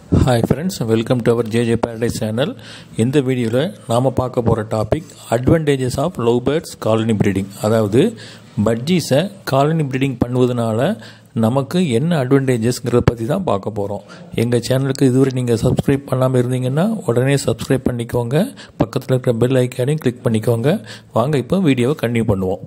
hi friends welcome to our JJ paradise channel இந்த வீடியோவில் நாம் பார்க்க போகிற topic advantages of love birds colony breeding அதாவது பட்ஜீஸை காலனி ப்ரீடிங் பண்ணுவதனால நமக்கு என்ன அட்வான்டேஜஸ்ங்கிறத பற்றி தான் பார்க்க போகிறோம் எங்கள் சேனலுக்கு இதுவரை நீங்கள் சப்ஸ்கிரைப் பண்ணாமல் இருந்தீங்கன்னா உடனே சப்ஸ்கிரைப் பண்ணிக்கோங்க பக்கத்தில் இருக்கிற பெல் ஐக்கானையும் கிளிக் பண்ணிக்கோங்க வாங்க இப்போ வீடியோவை கண்டினியூ பண்ணுவோம்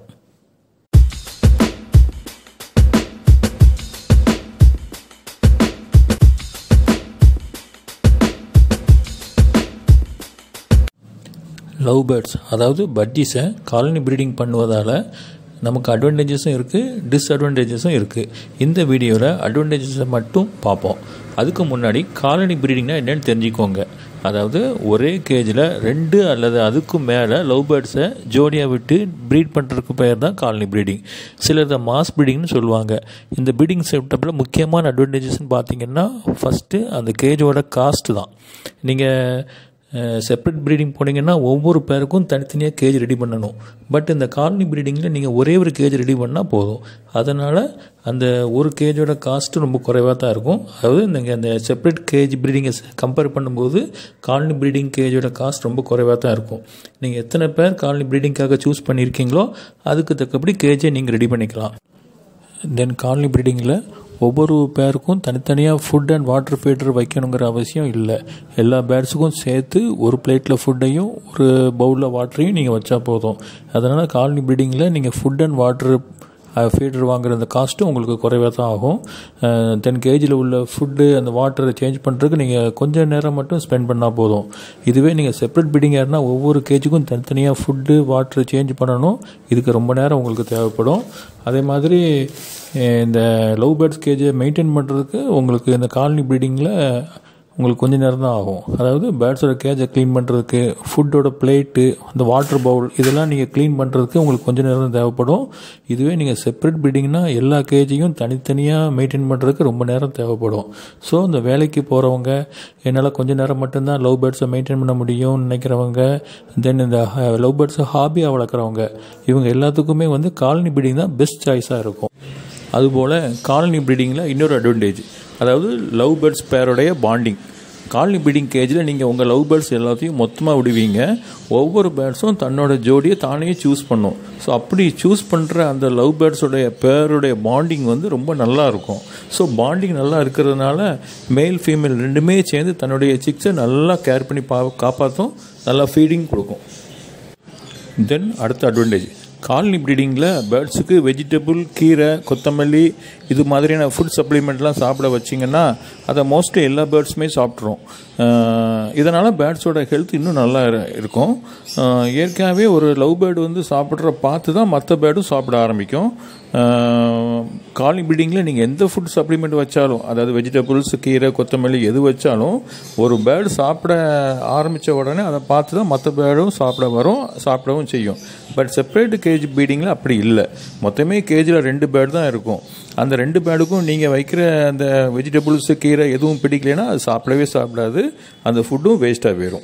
லவ் பேர்ட்ஸ் அதாவது பட்ஜீஸை காலனி ப்ரீடிங் பண்ணுவதால் நமக்கு அட்வான்டேஜஸும் இருக்குது டிஸ்அட்வான்டேஜஸும் இருக்குது இந்த வீடியோவில் அட்வான்டேஜஸை மட்டும் பார்ப்போம் அதுக்கு முன்னாடி காலனி ப்ரீடிங்னா என்னென்னு தெரிஞ்சுக்கோங்க அதாவது ஒரே கேஜில் ரெண்டு அல்லது அதுக்கும் மேலே லவ் பேர்ட்ஸை ஜோடியாக விட்டு ப்ரீட் பண்ணுறதுக்கு பேர் தான் காலனி ப்ரீடிங் சிலர் இதை மாஸ் ப்ரீடிங்னு சொல்லுவாங்க இந்த ப்ரீடிங் செட்டப்பில் முக்கியமான அட்வான்டேஜஸ்னு பார்த்தீங்கன்னா ஃபஸ்ட்டு அந்த கேஜோட காஸ்ட்டு தான் நீங்கள் செப்பரேட் ப்ரீடிங் போனீங்கன்னா ஒவ்வொரு பேருக்கும் தனித்தனியாக கேஜ் ரெடி பண்ணணும் பட் இந்த காலனி ப்ரீடிங்கில் நீங்கள் ஒரே ஒரு கேஜ் ரெடி பண்ணால் போதும் அதனால் அந்த ஒரு கேஜோட காஸ்ட்டு ரொம்ப குறைவாக தான் இருக்கும் அதாவது நீங்கள் அந்த செப்பரேட் கேஜ் ப்ரீடிங்கை கம்பேர் பண்ணும்போது காலனி ப்ரீடிங் கேஜோட காஸ்ட் ரொம்ப குறைவாக தான் இருக்கும் நீங்கள் எத்தனை பேர் காலனி ப்ரீடிங்காக சூஸ் பண்ணியிருக்கீங்களோ அதுக்கு தக்கபடி கேஜை நீங்கள் ரெடி பண்ணிக்கலாம் தென் காலனி ப்ரீடிங்கில் ஒவ்வொரு பேருக்கும் தனித்தனியாக ஃபுட் அண்ட் வாட்டர் ஃபீடர் வைக்கணுங்கிற அவசியம் இல்லை எல்லா பேர்ட்ஸுக்கும் சேர்த்து ஒரு பிளேட்டில் ஃபுட்டையும் ஒரு பவுலில் வாட்டரையும் நீங்கள் வச்சா போதும் அதனால் காலனி ப்ரீடிங்கில் நீங்கள் ஃபுட் அண்ட் வாட்டர் ஃபீடர் வாங்குற அந்த காஸ்ட்டும் உங்களுக்கு குறைவாக தான் ஆகும் டென் கேஜியில் உள்ள ஃபுட்டு அந்த வாட்டரை சேஞ்ச் பண்ணுறதுக்கு நீங்கள் கொஞ்சம் நேரம் மட்டும் ஸ்பெண்ட் பண்ணால் போதும் இதுவே நீங்கள் செப்பரேட் பிடிங்காக இருந்தால் ஒவ்வொரு கேஜுக்கும் தனித்தனியாக ஃபுட்டு வாட்டர் சேஞ்ச் பண்ணணும் இதுக்கு ரொம்ப நேரம் உங்களுக்கு தேவைப்படும் அதே மாதிரி இந்த லவ் பேர்ட்ஸ் கேஜை மெயின்டைன் பண்ணுறதுக்கு உங்களுக்கு இந்த காலனி ப்ரீடிங்கில் உங்களுக்கு கொஞ்சம் நேரம் தான் ஆகும் அதாவது பேர்ட்ஸோட கேஜை க்ளீன் பண்ணுறதுக்கு ஃபுட்டோட பிளேட்டு அந்த வாட்டர் பவுல் இதெல்லாம் நீங்கள் க்ளீன் பண்ணுறதுக்கு உங்களுக்கு கொஞ்சம் நேரம் தான் தேவைப்படும் இதுவே நீங்கள் செப்பரேட் ப்ரீடிங்னா எல்லா கேஜையும் தனித்தனியாக மெயின்டைன் பண்ணுறதுக்கு ரொம்ப நேரம் தேவைப்படும் ஸோ இந்த வேலைக்கு போகிறவங்க என்னால் கொஞ்சம் நேரம் மட்டும்தான் லவ் பேர்ட்ஸை மெயின்டைன் பண்ண முடியும்னு நினைக்கிறவங்க தென் இந்த லவ் பேர்ட்ஸை ஹாபியாக வளர்க்குறவங்க இவங்க எல்லாத்துக்குமே வந்து காலனி ப்ரீடிங் தான் பெஸ்ட் சாய்ஸாக இருக்கும் அதுபோல் காலனி ப்ரீடிங்கில் இன்னொரு அட்வான்டேஜ் அதாவது லவ் பேர்ட்ஸ் பேரோடைய பாண்டிங் காலனி ப்ரீடிங் கேஜில் நீங்கள் உங்கள் லவ் பேர்ட்ஸ் எல்லாத்தையும் மொத்தமாக விடுவீங்க ஒவ்வொரு பேர்ட்ஸும் தன்னோட ஜோடியை தானே சூஸ் பண்ணும் ஸோ அப்படி சூஸ் பண்ணுற அந்த லவ் பேர்ட்ஸோடைய பேருடைய பாண்டிங் வந்து ரொம்ப நல்லா இருக்கும் ஸோ பாண்டிங் நல்லா இருக்கிறதுனால மேல் ஃபீமேல் ரெண்டுமே சேர்ந்து தன்னுடைய சிக்ஸை நல்லா கேர் பண்ணி பா காப்பாற்றும் நல்லா ஃபீடிங் கொடுக்கும் தென் அடுத்த அட்வான்டேஜ் காலனி ப்ரீடிங்கில் பேர்ட்ஸுக்கு வெஜிடபிள் கீரை கொத்தமல்லி இது மாதிரியான ஃபுட் சப்ளிமெண்ட்லாம் சாப்பிட வச்சிங்கன்னா அதை மோஸ்ட்லி எல்லா பேர்ட்ஸுமே சாப்பிட்ரும் இதனால் பேர்ட்ஸோட ஹெல்த் இன்னும் நல்லா இருக்கும் ஏற்கனவே ஒரு லவ் பேர்டு வந்து சாப்பிட்ற பார்த்து தான் மற்ற பேர்டும் சாப்பிட ஆரம்பிக்கும் காலனி ப்ரீடிங்கில் நீங்கள் எந்த ஃபுட் சப்ளிமெண்ட் வச்சாலும் அதாவது வெஜிடபிள்ஸ் கீரை கொத்தமல்லி எது வச்சாலும் ஒரு பேர்டு சாப்பிட ஆரம்பித்த உடனே அதை பார்த்து தான் மற்ற பேர்டும் சாப்பிட வரும் சாப்பிடவும் செய்யும் பட் செப்பரேட் கேஜ் ப்ரீடிங்கில் அப்படி இல்லை மொத்தமே கேஜில் ரெண்டு பேர்டு தான் இருக்கும் அந்த ரெண்டு பேர்டுக்கும் நீங்கள் வைக்கிற அந்த வெஜிடபிள்ஸு கீரை எதுவும் பிடிக்கலைன்னா அது சாப்பிடவே சாப்பிடாது அந்த ஃபுட்டும் வேஸ்ட்டாக போயிடும்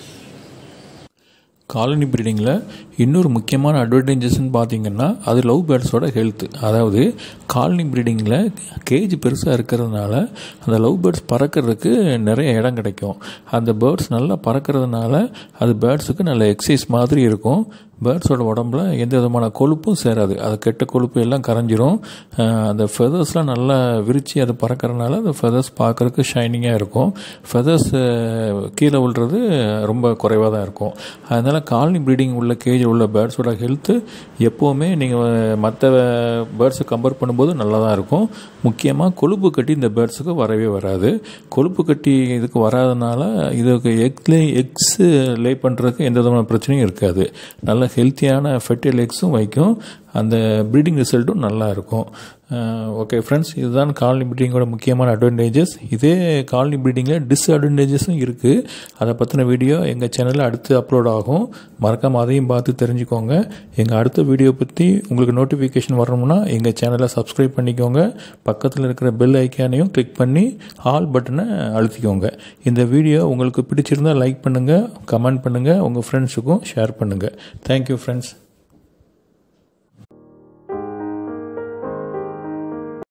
காலனி ப்ரீடிங்கில் இன்னொரு முக்கியமான அட்வான்டேஜஸ்ன்னு பார்த்தீங்கன்னா அது லவ் பேர்ட்ஸோட ஹெல்த்து அதாவது காலனி ப்ரீடிங்கில் கேஜ் பெருசாக இருக்கிறதுனால அந்த லவ் பேர்ட்ஸ் பறக்கிறதுக்கு நிறைய இடம் கிடைக்கும் அந்த பேர்ட்ஸ் நல்லா பறக்கிறதுனால அது பேர்ட்ஸுக்கு நல்ல எக்ஸசைஸ் மாதிரி இருக்கும் பேர்ட்ஸோட உடம்புல எந்த விதமான கொழுப்பும் சேராது அது கெட்ட கொழுப்பு எல்லாம் கரைஞ்சிரும் அந்த ஃபெதர்ஸ்லாம் நல்லா விரித்து அது பறக்கிறதுனால அந்த ஃபெதர்ஸ் பார்க்குறதுக்கு ஷைனிங்காக இருக்கும் ஃபெதர்ஸ் கீழே விழுறது ரொம்ப குறைவாக தான் இருக்கும் அதனால் காலனி ப்ரீடிங் உள்ள கேஜ் உள்ள பேர்ட்ஸோட ஹெல்த்து எப்போவுமே நீங்கள் மற்ற பேர்ட்ஸை கம்பேர் பண்ணும்போது நல்லா தான் இருக்கும் முக்கியமாக கொழுப்பு கட்டி இந்த பேர்ட்ஸுக்கு வரவே வராது கொழுப்பு கட்டி இதுக்கு வராதனால இதுக்கு எக்லே எக்ஸு லே பண்ணுறதுக்கு எந்த விதமான பிரச்சனையும் இருக்காது நல்ல ஹெல்த்தியான ஃபெர்டைல் எக்ஸும் வைக்கும் அந்த ப்ரீடிங் ரிசல்ட்டும் நல்லா இருக்கும் ஓகே ஃப்ரெண்ட்ஸ் இதுதான் காலனி ப்ரீடிங்கோட முக்கியமான அட்வான்டேஜஸ் இதே காலனி ப்ரீடிங்கில் டிஸ்அட்வான்டேஜஸும் இருக்குது அதை பற்றின வீடியோ எங்கள் சேனலில் அடுத்து அப்லோட் ஆகும் மறக்காமல் அதையும் பார்த்து தெரிஞ்சுக்கோங்க எங்கள் அடுத்த வீடியோ பற்றி உங்களுக்கு நோட்டிஃபிகேஷன் வரணும்னா எங்கள் சேனலை சப்ஸ்கிரைப் பண்ணிக்கோங்க பக்கத்தில் இருக்கிற பெல் ஐக்கானையும் கிளிக் பண்ணி ஆல் பட்டனை அழுத்திக்கோங்க இந்த வீடியோ உங்களுக்கு பிடிச்சிருந்தால் லைக் பண்ணுங்கள் கமெண்ட் பண்ணுங்கள் உங்கள் ஃப்ரெண்ட்ஸுக்கும் ஷேர் பண்ணுங்கள் தேங்க்யூ ஃப்ரெண்ட்ஸ்